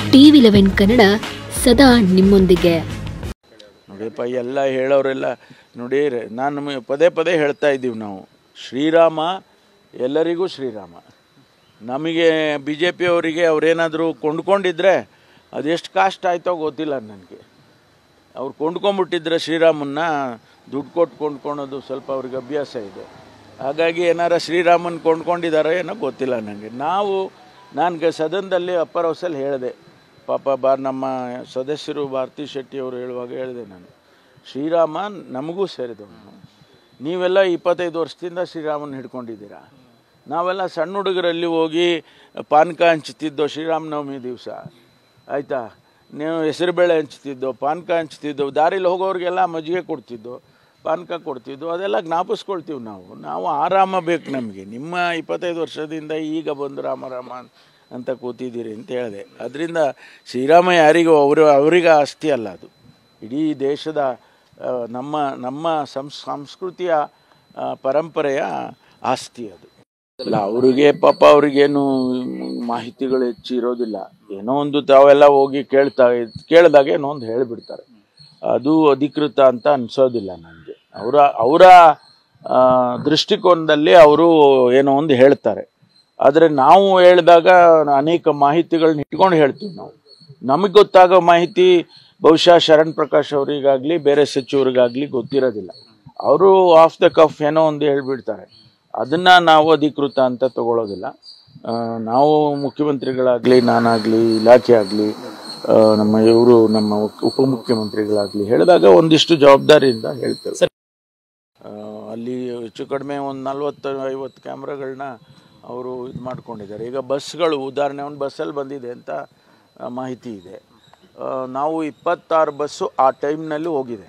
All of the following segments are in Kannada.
ಟಿವಿ ಲೆವೆನ್ ಕನ್ನಡ ಸದಾ ನಿಮ್ಮೊಂದಿಗೆ ನೋಡಿಯಪ್ಪ ಎಲ್ಲ ಹೇಳೋರೆಲ್ಲ ನೋಡಿ ರೆ- ನಾನು ಮ- ಪದೇ ಪದೇ ಹೇಳ್ತಾ ಇದ್ದೀವಿ ನಾವು ಶ್ರೀರಾಮ ಎಲ್ಲರಿಗೂ ಶ್ರೀರಾಮ ನಮಗೆ ಬಿ ಜೆ ಪಿಯವರಿಗೆ ಅವರೇನಾದರೂ ಕೊಂಡ್ಕೊಂಡಿದ್ರೆ ಅದೆಷ್ಟು ಕಾಸ್ಟ್ ಆಯ್ತೋ ಗೊತ್ತಿಲ್ಲ ನನಗೆ ಅವ್ರು ಕೊಂಡ್ಕೊಂಡ್ಬಿಟ್ಟಿದ್ರೆ ಶ್ರೀರಾಮನ್ನ ದುಡ್ಡು ಕೊಟ್ಟು ಕೊಂಡ್ಕೊಳೋದು ಸ್ವಲ್ಪ ಅವ್ರಿಗೆ ಅಭ್ಯಾಸ ಇದೆ ಹಾಗಾಗಿ ಏನಾರ ಶ್ರೀರಾಮನ್ ಕೊಂಡ್ಕೊಂಡಿದ್ದಾರೋ ಏನೋ ಗೊತ್ತಿಲ್ಲ ನನಗೆ ನಾವು ನಾನು ಸದನದಲ್ಲಿ ಅಪ್ಪರ್ ಹೌಸಲ್ಲಿ ಹೇಳಿದೆ ಪಾಪ ಬಾ ನಮ್ಮ ಸದಸ್ಯರು ಭಾರತಿ ಶೆಟ್ಟಿ ಅವರು ಹೇಳುವಾಗ ಹೇಳಿದೆ ನಾನು ಶ್ರೀರಾಮ ನಮಗೂ ಸೇರಿದವನು ನೀವೆಲ್ಲ ಇಪ್ಪತ್ತೈದು ವರ್ಷದಿಂದ ಶ್ರೀರಾಮನ ಹಿಡ್ಕೊಂಡಿದ್ದೀರಾ ನಾವೆಲ್ಲ ಸಣ್ಣ ಹುಡುಗರಲ್ಲಿ ಹೋಗಿ ಪಾನಕ ಹಂಚ್ತಿದ್ದೋ ಶ್ರೀರಾಮನವಮಿ ದಿವಸ ಆಯಿತಾ ನೀವು ಹೆಸರುಬೇಳೆ ಹಂಚ್ತಿದ್ದೋ ಪಾನಕ ಹಂಚ್ತಿದ್ದೋ ದಾರಿಲಿ ಹೋಗೋರಿಗೆಲ್ಲ ಮಜ್ಜಿಗೆ ಕೊಡ್ತಿದ್ದೋ ಪಾನಕ ಕೊಡ್ತಿದ್ದೋ ಅದೆಲ್ಲ ಜ್ಞಾಪಿಸ್ಕೊಳ್ತೀವಿ ನಾವು ನಾವು ಆರಾಮ ಬೇಕು ನಮಗೆ ನಿಮ್ಮ ಇಪ್ಪತ್ತೈದು ವರ್ಷದಿಂದ ಈಗ ಬಂದು ರಾಮ ರಾಮ ಅಂತ ಕೂತಿದ್ದೀರಿ ಅಂತ ಹೇಳಿದೆ ಅದರಿಂದ ಶ್ರೀರಾಮ ಯಾರಿಗೂ ಅವರು ಅವರಿಗೆ ಆಸ್ತಿ ಅಲ್ಲ ಅದು ಇಡೀ ದೇಶದ ಆ, ನಮ್ಮ ನಮ್ಮ ಸಂಸ್ ಸಂಸ್ಕೃತಿಯ ಆ, ಪರಂಪರೆಯ ಆಸ್ತಿ ಅದು ಅಲ್ಲ ಅವರಿಗೆ ಪಾಪ ಅವ್ರಿಗೇನು ಮಾಹಿತಿಗಳು ಹೆಚ್ಚು ಇರೋದಿಲ್ಲ ಏನೋ ಒಂದು ತಾವೆಲ್ಲ ಹೋಗಿ ಕೇಳ್ತಾ ಕೇಳಿದಾಗ ಏನೋ ಒಂದು ಹೇಳಿಬಿಡ್ತಾರೆ ಅದು ಅಧಿಕೃತ ಅಂತ ಅನ್ಸೋದಿಲ್ಲ ನನಗೆ ಅವರ ಅವರ ದೃಷ್ಟಿಕೋನದಲ್ಲಿ ಅವರು ಏನೋ ಒಂದು ಹೇಳ್ತಾರೆ ಆದರೆ ನಾವು ಹೇಳಿದಾಗ ಅನೇಕ ಮಾಹಿತಿಗಳನ್ನ ಇಟ್ಕೊಂಡು ಹೇಳ್ತೀವಿ ನಾವು ನಮಗೆ ಗೊತ್ತಾಗೋ ಮಾಹಿತಿ ಬಹುಶಃ ಶರಣ್ ಪ್ರಕಾಶ್ ಅವರಿಗಾಗಲಿ ಬೇರೆ ಸಚಿವರಿಗಾಗಲಿ ಗೊತ್ತಿರೋದಿಲ್ಲ ಅವರು ಆಫ್ ದ ಕಫ್ ಏನೋ ಒಂದು ಹೇಳ್ಬಿಡ್ತಾರೆ ಅದನ್ನ ನಾವು ಅಧಿಕೃತ ಅಂತ ತಗೊಳ್ಳೋದಿಲ್ಲ ಆ, ನಾವು ಮುಖ್ಯಮಂತ್ರಿಗಳಾಗಲಿ ನಾನಾಗಲಿ ಇಲಾಖೆ ಆಗಲಿ ನಮ್ಮ ಇವರು ನಮ್ಮ ಉಪ- ಉಪಮುಖ್ಯಮಂತ್ರಿಗಳಾಗಲಿ ಹೇಳಿದಾಗ ಒಂದಿಷ್ಟು ಜವಾಬ್ದಾರಿಯಿಂದ ಹೇಳ್ತೇವೆ ಆ, ಅಲ್ಲಿ ಹೆಚ್ಚು ಕಡಿಮೆ ಒಂದು ನಲ್ವತ್ತು ಐವತ್ತು ಕ್ಯಾಮ್ರಾಗಳನ್ನ ಅವರು ಇದು ಮಾಡ್ಕೊಂಡಿದ್ದಾರೆ ಈಗ ಬಸ್ಗಳು ಉದಾಹರಣೆ ಒಂದು ಬಸ್ಸಲ್ಲಿ ಬಂದಿದೆ ಅಂತ ಆ, ಮಾಹಿತಿ ಇದೆ ಆ, ನಾವು ಇಪ್ಪತ್ತಾರು ಬಸ್ಸು ಆ ಟೈಮ್ನಲ್ಲಿ ಹೋಗಿದೆ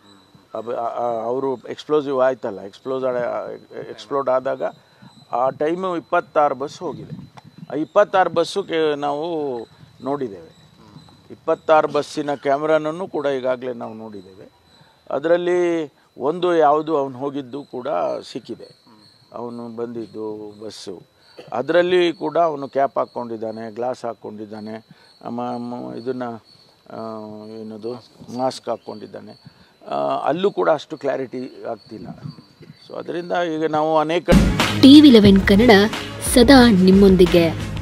ಅವರು ಎಕ್ಸ್ಪ್ಲೋಸಿವ್ ಆಯ್ತಲ್ಲ ಎಕ್ಸ್ಪ್ಲೋಸ್ ಎಕ್ಸ್ಪ್ಲೋಡ್ ಆದಾಗ ಆ ಟೈಮು ಇಪ್ಪತ್ತಾರು ಬಸ್ ಹೋಗಿದೆ ಆ ಇಪ್ಪತ್ತಾರು ಬಸ್ಸು ಕೆ ನಾವು ನೋಡಿದ್ದೇವೆ ಇಪ್ಪತ್ತಾರು ಬಸ್ಸಿನ ಕ್ಯಾಮ್ರಾನೂ ಕೂಡ ಈಗಾಗಲೇ ನಾವು ನೋಡಿದ್ದೇವೆ ಅದರಲ್ಲಿ ಒಂದು ಯಾವುದು ಅವನು ಹೋಗಿದ್ದು ಕೂಡ ಸಿಕ್ಕಿದೆ ಅವನು ಬಂದಿದ್ದು ಬಸ್ಸು ಅದರಲ್ಲಿ ಕೂಡ ಅವನು ಕ್ಯಾಪ್ ಹಾಕ್ಕೊಂಡಿದ್ದಾನೆ ಗ್ಲಾಸ್ ಹಾಕ್ಕೊಂಡಿದ್ದಾನೆ ಇದನ್ನು ಏನದು ಮಾಸ್ಕ್ ಹಾಕ್ಕೊಂಡಿದ್ದಾನೆ ಆ, ಅಲ್ಲೂ ಕೂಡ ಅಷ್ಟು ಕ್ಲಾರಿಟಿ ಆಗ್ತಿಲ್ಲ ಸೊ ಅದರಿಂದ ಈಗ ನಾವು ಅನೇಕ ಟಿವಿ ಲೆವೆನ್ ಕನ್ನಡ ಸದಾ ನಿಮ್ಮೊಂದಿಗೆ